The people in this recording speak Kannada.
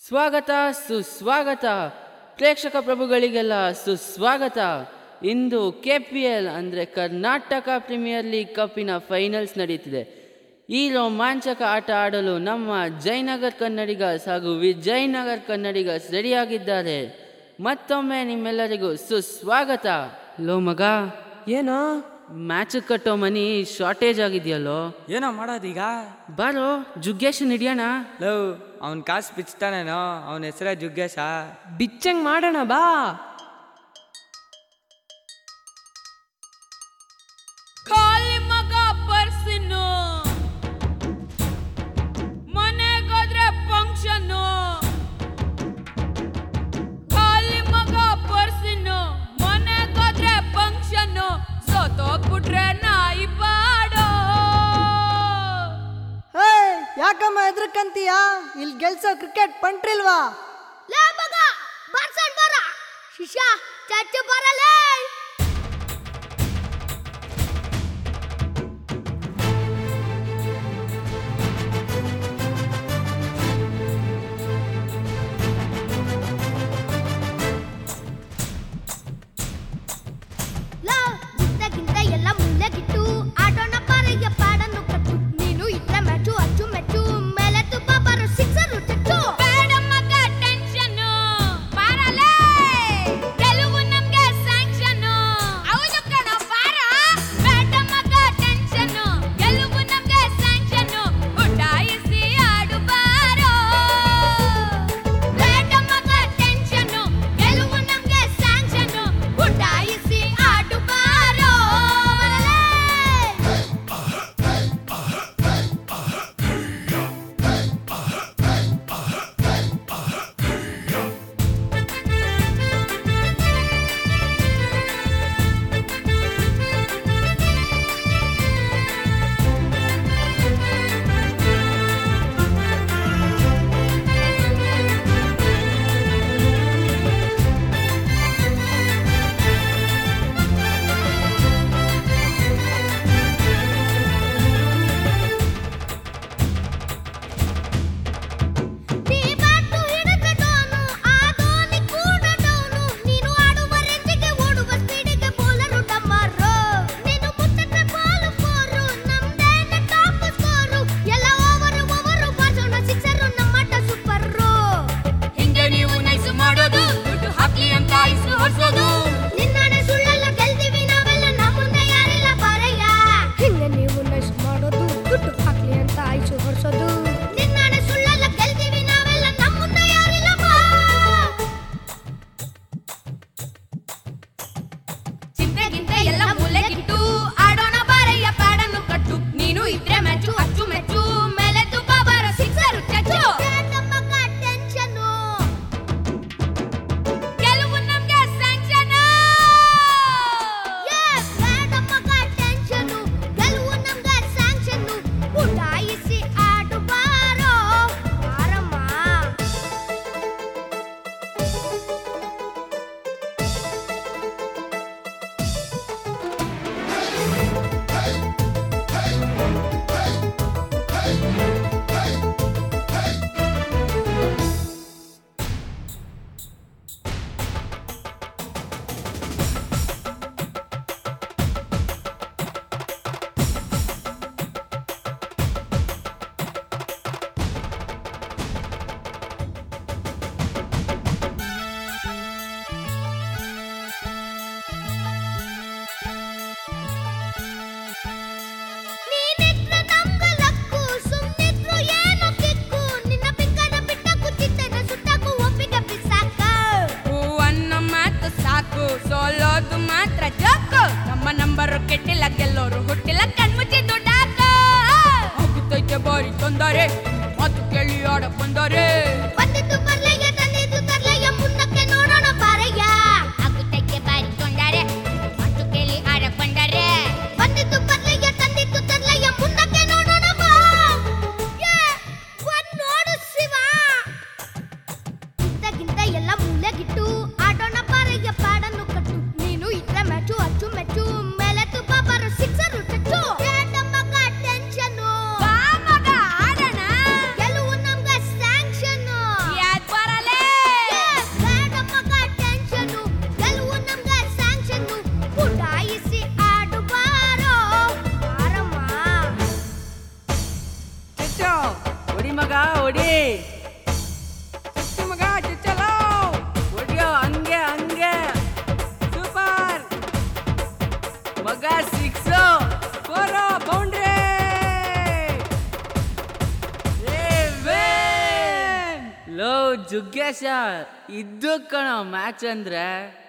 ಸ್ವಾಗತ ಸುಸ್ವಾಗತ ಪ್ರೇಕ್ಷಕ ಪ್ರಭುಗಳಿಗೆಲ್ಲ ಸುಸ್ವಾಗತ ಇಂದು ಕೆ ಪಿ ಎಲ್ ಅಂದರೆ ಕರ್ನಾಟಕ ಪ್ರೀಮಿಯರ್ ಲೀಗ್ ಕಪ್ಪಿನ ಫೈನಲ್ಸ್ ನಡೀತಿದೆ ಈ ರೋಮಾಂಚಕ ಆಟ ಆಡಲು ನಮ್ಮ ಜಯನಗರ್ ಕನ್ನಡಿಗರ್ಸ್ ಹಾಗೂ ವಿಜಯನಗರ್ ಕನ್ನಡಿಗರ್ಸ್ ರೆಡಿಯಾಗಿದ್ದಾರೆ ಮತ್ತೊಮ್ಮೆ ನಿಮ್ಮೆಲ್ಲರಿಗೂ ಸುಸ್ವಾಗತ ಲೋ ಮಗ ಏನೋ ಮ್ಯಾಚ್ ಕಟ್ಟೋ ಮನಿ ಶಾರ್ಟೇಜ್ ಆಗಿದೆಯಲ್ಲೋ ಏನೋ ಮಾಡೋದೀಗ ಬಾರೋ ಜುಗ್ಗೇಶನ್ ಹಿಡಿಯೋಣ ಲವ್ ಅವನ್ ಕಾಸು ಬಿಚ್ತಾನೇನೋ ಅವನ ಹೆಸರೇ ಜುಗ್ಗೇಶ ಬಿಚ್ಚಂಗ್ ಮಾಡೋಣ ಬಾ ಖಾಲಿ ಮಗ ಪರ್ಸಿನು ಮನೆಗೋದ್ರೆ ಫಂಕ್ಷನ್ನು ಖಾಲಿ ಮಗ ಪರ್ಸಿನು ಮನೆಗೋದ್ರೆ ಫಂಕ್ಷನ್ನು ಸೋತೋಗ್ಬಿಟ್ರೆ ನಾಯಿ ಬಾಡೋ ಹೇ ಯಾಕಮ್ಮ ಹೆದರ್ಕಂತೀಯ ಇಲ್ಲಿ ಗೆಲ್ಸೋ ಕ್ರಿಕೆಟ್ ಪಂಟ್ರಿಲ್ವಾ ಲೇ ಮಗ ಬರ್ಸನ್ ಬರ ಶಿಷ್ಯ ಚರ್ಚೆ ಬರಲೇ ಲಾ, ಗಿಂತ ಎಲ್ಲ ಮುಲ್ಲೆಗಿಟ್ಟು ಆಡೋಣ ಪಾರೆಗೆ ಪಾಡನ್ನು ಕಟ್ಟು ನೀನು ಇದ್ರೆ ಮ್ಯಾಚು ಅಚ್ಚು ಮೆಚ್ಚು ಮೇಲೆ ತುಪ್ಪ ಬರೋ ಸಿಕ್ಸರು ಟಚ್ಚು ಬೇಡ ಮಗ ಟೆನ್ಷನ್ನು ಬಾರಲೇ ಗೆಲುವು ನಮ್ಗೆ ಸ್ಯಾಂಕ್ಷನ್ನು ಹೌದು ಕಣೋ ಬಾರ ಬೇಡ ಮಗ ಟೆನ್ಷನ್ನು ಗೆಲುವು ನಮ್ಗೆ ಸ್ಯಾಂಕ್ಷನ್ನು ಉಡಾಯಿಸಿ ಆಡು ಬಾರೋ ಬೇಡ ಮಗ ಟೆನ್ಷನ್ನು ಗೆಲುವು ನಮ್ಗೆ ಸ್ಯಾಂಕ್ಷನ್ನು ಉಡಾಯಿಸಿ ಆಡು ಬಾರೋ ನೀ ಬ್ಯಾಟು ಹಿಡಿದ ಡೋನು ಆ ಧೋನಿ ಕೂಡ ಡೌನು ನೀನು ಆಡುವ ರೇಂಜಿಗೆ ಓಡುವ ಸ್ಪೀಡಿಗೆ ಬೌಲರು ಡಮ್ಮರು ನೀನು ಮುಟ್ಟಿದ್ರೆ ಬಾಲು ಫೋರು ನಮ್ದೇನೆ ಟಾಪ್ ಸ್ಕೋರು ಎಲ್ಲ ಓವರ್ ಓವರ್ ಬಾರ್ಸೋಣ ಸಿಕ್ಸರು ನಮ್ಮಟ ಸೂಪರು ಹಿಂಗೆ ನೀವು ನೈಸ್ ಮಾಡೋದು ದುಡ್ಡು ಹಾಕ್ಲಿ ಅಂತ ಐಸು ಹೊರ್ಸೋದು ನಿನ್ನನೆ ಸುಳ್ಳಲ್ಲ ಗೆಲ್ತೀವಿ ನಾವೆಲ್ಲ ನಮ್ಮ ಮುಂದೆ ಯಾರಿಲ್ಲ ಬಾರಯ್ಯ ಹಿಂಗೆ ನೀವು ನೈಸ್ ಮಾಡೋದು ದುಡ್ಡು ಹಾಕ್ಲಿ ಅಂತ ಆಯ್ಸು ಹೊರ್ಸೋದು ನಿನ್ನನೆ ಸುಳ್ಳಲ್ಲ ಗೆಲ್ತೀವಿ ನಾವೆಲ್ಲ ನಮ್ಮ ಮುಂದೆ ಯಾರಿಲ್ಲ ಬಾ ಚಿಂತೆಗಿಂತೆ ಎಲ್ಲ ಮೂಲೆಗಿಟ್ಟು ಆಡೋಣ ಬಾರಯ್ಯ ಪ್ಯಾಡನ್ನು ಕಟ್ಟು ನೀನು ಇದ್ರೆ ಮ್ಯಾಚು ಅಚ್ಚು ಮೆಚ್ಚು ಮೇಲೆ ತುಪ್ಪ ಬರೋ ಸಿಕ್ಸರು ಚಚ್ಚು ನಮ್ಮಕ್ಕ ಟೆನ್ಷನ್ನು ಗೆಲುವು ನಮ್ಗೆ ಸ್ಯಾಂಕ್ಷನ್ ನಮ್ಮಕ್ಕ ಟೆನ್ಷನ್ನು ಗೆಲುವು ನಮ್ಗೆ ಸ್ಯಾಂಕ್ಷನ್ನು ಉಡಾಯಿಸಿ ಆಡು ಬಾರೋ ಬಾರಮ್ಮ ನೀನಿದ್ರೆ ನಮ್ಗ ಲಕ್ಕು ಸುಮ್ನಿದ್ರು ಏನೋ ಕಿಕ್ಕು ನಿನ್ನ ಬಿಕ್ಕನ ಬಿಟ್ಟಕ್ಕೂ ಚಿತ್ತನ ಸುಟ್ಟಕ್ಕೂ ಒಪ್ಪಿಗೆ ಬಿಸಾಕ ಹೂವನ್ನು ಮಾತು ಸಾಕು ಸೋಲೋದು ಮಾತ್ರ ಜೋಕು ನಮ್ಮ ನಂಬರು ಕೆಟ್ಟಿಲ್ಲ ಗೆಲ್ಲೋರು ಹುಟ್ಟಿಲ್ಲ ಕಣ್ಮುಚ್ಚಿ ದುಡ್ಡಾಕ ಆಗುತ್ತೈತೆ ಬಾರಿ ತೊಂದರೆ ಮಾತು ಕೇಳಿ ಆಡ ಬಂದರೆ ಬಂದಿದ್ದು ಬರ್ಲಯ್ಯ ತಂದಿದ್ದು ತರ್ಲಯ್ಯ ಮುಂದಕ್ಕೆ ನೋಡೋಣ ಬಾರಯ್ಯ ಆಗುತ್ತೈತೆ ಬಾರಿ ತೊಂದರೆ ಮಾತು ಕೇಳಿ ಆಡ ಬಂದರೆ ಬಂದಿದ್ದು ಬರ್ಲಯ್ಯ ತಂದಿದ್ದು ತರ್ಲಯ್ಯ ಮುಂದಕ್ಕೆ ನೋಡೋಣ ಬಾ ಏ, ಒಂದ್ ನೋಡು ಶಿವ ಇಂತಗಿಂತ ಎಲ್ಲ ಮೂಲೆಗಿಟ್ಟು ಆಡೋಣ ಬಾರಯ್ಯ ಪಾಡನ್ನು ಕಟ್ಟು ನೀನು ಇದ್ರೆ ಮ್ಯಾಚು ಅಚ್ಚು ಮೆಚ್ಚು ಮೇಲೆ ತುಪ್ಪ ಬರೋ ಸಿಕ್ಸರು ಟಚ್ಚು ಟೆನ್ಷನ್ನು ಬಾ ಮಗ ಆಡೋಣ ಗೆಲುವು ನಮ್ಗೆ ಸ್ಯಾಂಕ್ಷನ್ ಮಗ ಹೊಡಿ ಮಗ ಚಲೋ ಹೊಡಿಯೋ ಹಂಗೆ ಹಂಗೆ ಸೂಪರ್ ಮಗ ಸಿಕ್ಸು ಫೋರೋ ಬೌಂಡ್ರಿ ಲೋ ಜುಗ್ಗೇಶ ಇದ್ದು ಕಣೋ ಮ್ಯಾಚ್ ಅಂದ್ರೆ